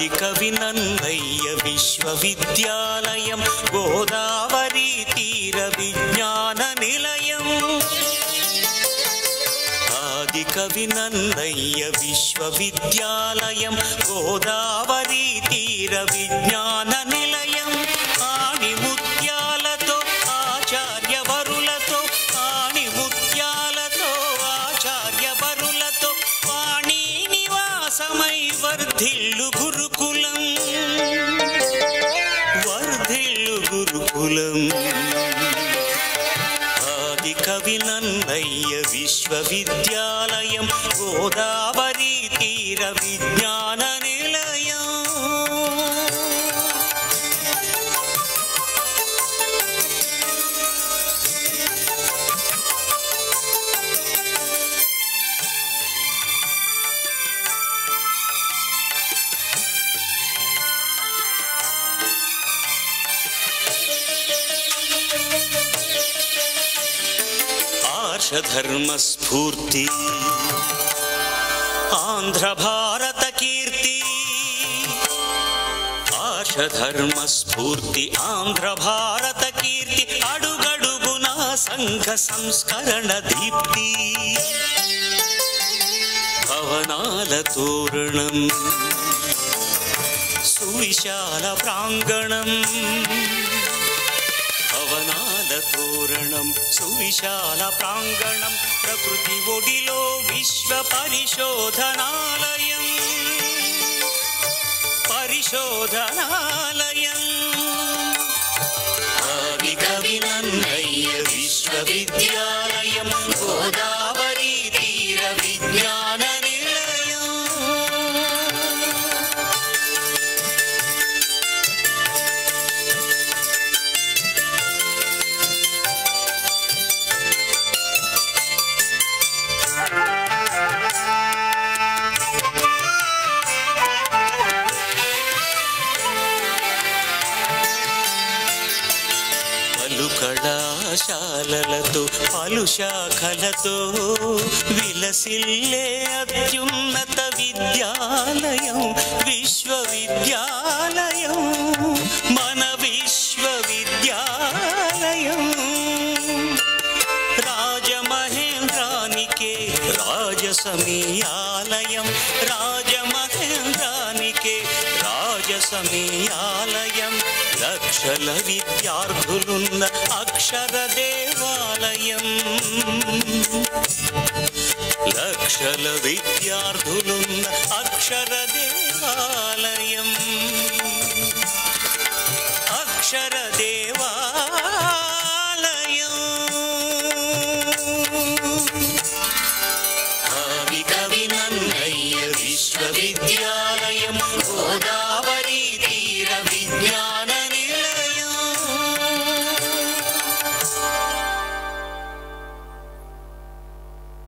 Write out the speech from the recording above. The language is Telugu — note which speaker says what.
Speaker 1: ఆది కవి నన్నయ్య విశ్వవిద్యాలయం గోదావరి తీర విజ్ఞాన నిలయం ఆది కవి నన్నయ్య విశ్వవిద్యాలయం గోదావరి తీర విజ్ఞాన నిలయం ఆణి ముత్యాలతో ఆచార్యవరులతో ఆణి ముత్యాలతో ఆచార్యవరులతో వాణి నివాసమై వర్ధిల్లు గురుకులం వర్ధిల్లు గురుకులం ఆది కవి నన్నయ్య విశ్వవిద్యాలయం గోదావరి తీర విజ్ఞాన నిలయం ఆర్షధర్మ స్ఫూర్తి ఆంధ్ర భారత కీర్తి ఆర్షధర్మ స్ఫూర్తి ఆంధ్ర భారత కీర్తి అడుగడుగున సంఘ సంస్కరణ దీప్తి భవనాల తోరణం సువిశాల ప్రాంగణం భవనాల తోరణం సువిశాల ప్రాంగణం ప్రకృతి ఒడిలో విశ్వ పరిశోధనాలయం పరిశోధనాలయం ఆది కవి నన్నయ్య విశ్వవిద్యాలయం గోదావరి తీర విజ్ఞాన నిలయం పలు కళాశాలలతో పలు శాఖలతో విలసిల్లే అత్యున్నత విద్యాలయం విశ్వవిద్యాలయం మన విశ్వవిద్యాలయం రాజమహేంద్రానికే రాజసమీయాలయం రాజమహేంద్రానికే రాజసమీయాలయం లక్షల విద్యార్థులున్న అక్షర దేవాలయం లక్షల విద్యార్థులున్న అక్షర దేవాలయం అక్షర దేవ